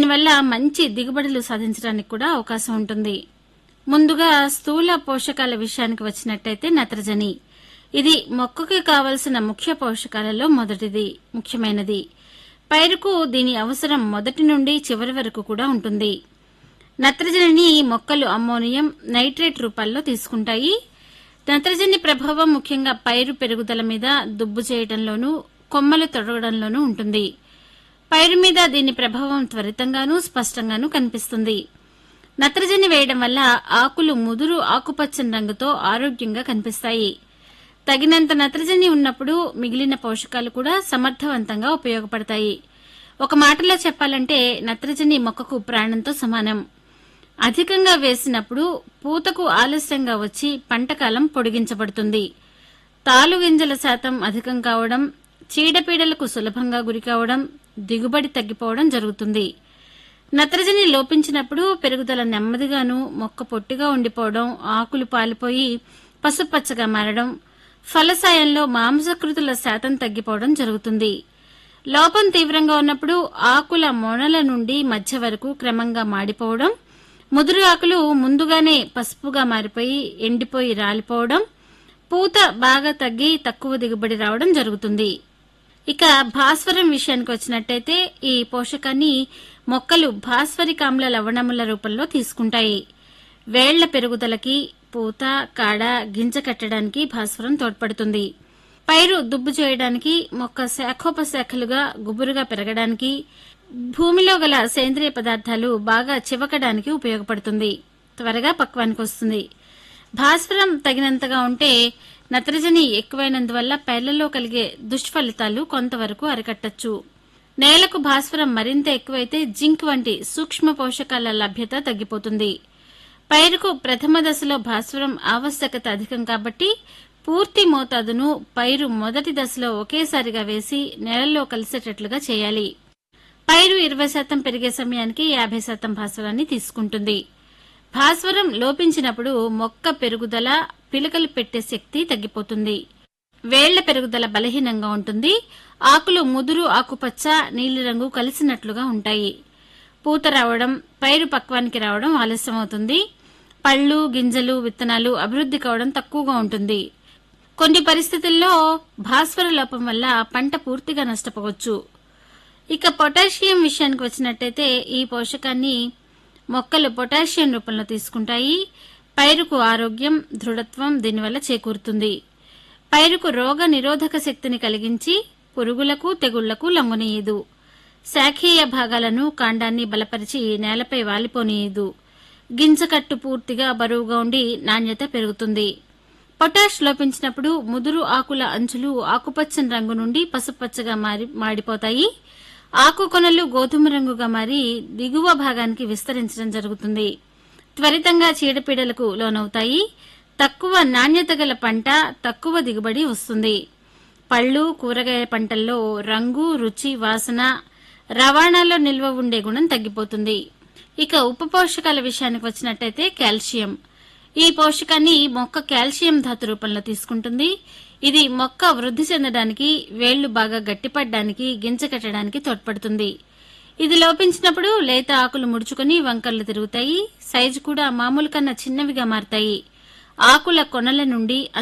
దీనివల్ల మంచి దిగుబడులు సాధించడానికి కూడా అవకాశం ఉంటుంది ముందుగా స్థూల పోషకాల విషయానికి వచ్చినట్టయితే నత్రజని ఇది మొక్కకి కావలసిన ముఖ్య పోషకాలలో మొదటిది ముఖ్యమైనది పైరుకు దీని అవసరం మొదటి నుండి చివరి వరకు కూడా ఉంటుంది నత్రజనిని మొక్కలు అమ్మోనియం నైట్రేట్ రూపాల్లో తీసుకుంటాయి నత్రజని ప్రభావం ముఖ్యంగా పైరు పెరుగుదల మీద దుబ్బు చేయడంలోనూ కొమ్మలు తొడగడంలోనూ ఉంటుంది పైరు మీద దీని ప్రభావం త్వరితంగానూ స్పష్టంగానూ కనిపిస్తుంది నత్రజని వేయడం వల్ల ఆకులు ముదురు ఆకుపచ్చని రంగుతో ఆరోగ్యంగా కనిపిస్తాయి తగినంత నత్రజని ఉన్నప్పుడు మిగిలిన పోషకాలు కూడా సమర్థవంతంగా ఉపయోగపడతాయి ఒక మాటలో చెప్పాలంటే నత్రజని మొక్కకు ప్రాణంతో సమానం అధికంగా వేసినప్పుడు పూతకు ఆలస్యంగా వచ్చి పంటకాలం పొడిగించబడుతుంది తాలు గింజల శాతం అధికం కావడం చీడపీడలకు సులభంగా గురికావడం దిగుబడి తగ్గిపోవడం జరుగుతుంది నత్రజని లోపించినప్పుడు పెరుగుదల నెమ్మదిగాను మొక్క పొట్టిగా ఉండిపోవడం ఆకులు పాలిపోయి పసుపచ్చగా మారడం ఫలసాయంలో మాంసకృతుల శాతం తగ్గిపోవడం జరుగుతుంది లోపం తీవ్రంగా ఉన్నప్పుడు ఆకుల మొనల నుండి మధ్య వరకు క్రమంగా మాడిపోవడం ముదురు ఆకులు ముందుగానే పసుపుగా మారిపోయి ఎండిపోయి రాలిపోవడం పూత బాగా తగ్గి తక్కువ దిగుబడి రావడం జరుగుతుంది ఇక భాస్వరం విషయానికి వచ్చినట్టయితే ఈ పోషకాన్ని మొక్కలు భాస్వరిక ఆమ్ల లవణముల రూపంలో తీసుకుంటాయి వేళ్ల పెరుగుదలకి పూత కాడ గింజ కట్టడానికి భాస్వరం తోడ్పడుతుంది పైరు దుబ్బు చేయడానికి మొక్క శాఖోపశాఖలుగా గుబురుగా పెరగడానికి భూమిలో గల సేంద్రియ పదార్థాలు బాగా చివకడానికి ఉపయోగపడుతుంది త్వరగా పక్వానికి వస్తుంది భాస్వరం తగినంతగా ఉంటే నత్రజని ఎక్కువైనందువల్ల పైర్లలో కలిగే దుష్ఫలితాలు కొంతవరకు అరికట్టచ్చు నేలకు భాస్వరం మరింత ఎక్కువైతే జింక్ వంటి సూక్ష్మ పోషకాల లభ్యత తగ్గిపోతుంది పైరుకు ప్రథమ దశలో భాస్వరం ఆవశ్యకత అధికం కాబట్టి పూర్తి మోతాదును పైరు మొదటి దశలో ఒకేసారిగా వేసి నేలలో కలిసేటట్లుగా చేయాలి పైరు ఇరవై శాతం పెరిగే సమయానికి యాభై శాతం భాస్వరాన్ని తీసుకుంటుంది భాస్వరం లోపించినప్పుడు మొక్క పెరుగుదల పిలకలు పెట్టే శక్తి తగ్గిపోతుంది వేళ్ల పెరుగుదల బలహీనంగా ఉంటుంది ఆకులు ముదురు ఆకుపచ్చ నీలిరంగు కలిసినట్లుగా ఉంటాయి పూత రావడం పైరు పక్వానికి రావడం ఆలస్యమవుతుంది పళ్ళు గింజలు విత్తనాలు అభివృద్ధి కావడం తక్కువగా ఉంటుంది కొన్ని పరిస్థితుల్లో భాస్వర లోపం వల్ల పంట పూర్తిగా నష్టపోవచ్చు ఇక పొటాషియం విషయానికి వచ్చినట్టయితే ఈ పోషకాన్ని మొక్కలు పొటాషియం రూపంలో తీసుకుంటాయి పైరుకు ఆరోగ్యం దృఢత్వం దీనివల్ల చేకూరుతుంది పైరుకు రోగ నిరోధక శక్తిని కలిగించి పురుగులకు తెగుళ్లకు లొంగనీయదు శాఖీయ భాగాలను కాండాన్ని బలపరిచి నేలపై వాలిపోనీయదు గింజకట్టు పూర్తిగా బరువుగా ఉండి నాణ్యత పెరుగుతుంది పొటాష్ లోపించినప్పుడు ముదురు ఆకుల అంచులు ఆకుపచ్చని రంగు నుండి పసుపచ్చగా మారి మాడిపోతాయి ఆకు కొనలు గోధుమ రంగుగా మారి దిగువ భాగానికి విస్తరించడం జరుగుతుంది త్వరితంగా చీడపీడలకు లోనవుతాయి తక్కువ నాణ్యత గల పంట తక్కువ దిగుబడి వస్తుంది పళ్ళు కూరగాయ పంటల్లో రంగు రుచి వాసన రవాణాలో నిల్వ ఉండే గుణం తగ్గిపోతుంది ఇక ఉప పోషకాల విషయానికి వచ్చినట్టయితే కాల్షియం ఈ పోషకాన్ని మొక్క కాల్షియం ధాతు రూపంలో తీసుకుంటుంది ఇది మొక్క వృద్ధి చెందడానికి వేళ్లు బాగా గట్టిపడడానికి గింజ కట్టడానికి తోడ్పడుతుంది ఇది లోపించినప్పుడు లేత ఆకులు ముడుచుకుని వంకర్లు తిరుగుతాయి సైజు కూడా మామూలు కన్నా చిన్నవిగా మారతాయి ఆకుల కొనల నుండి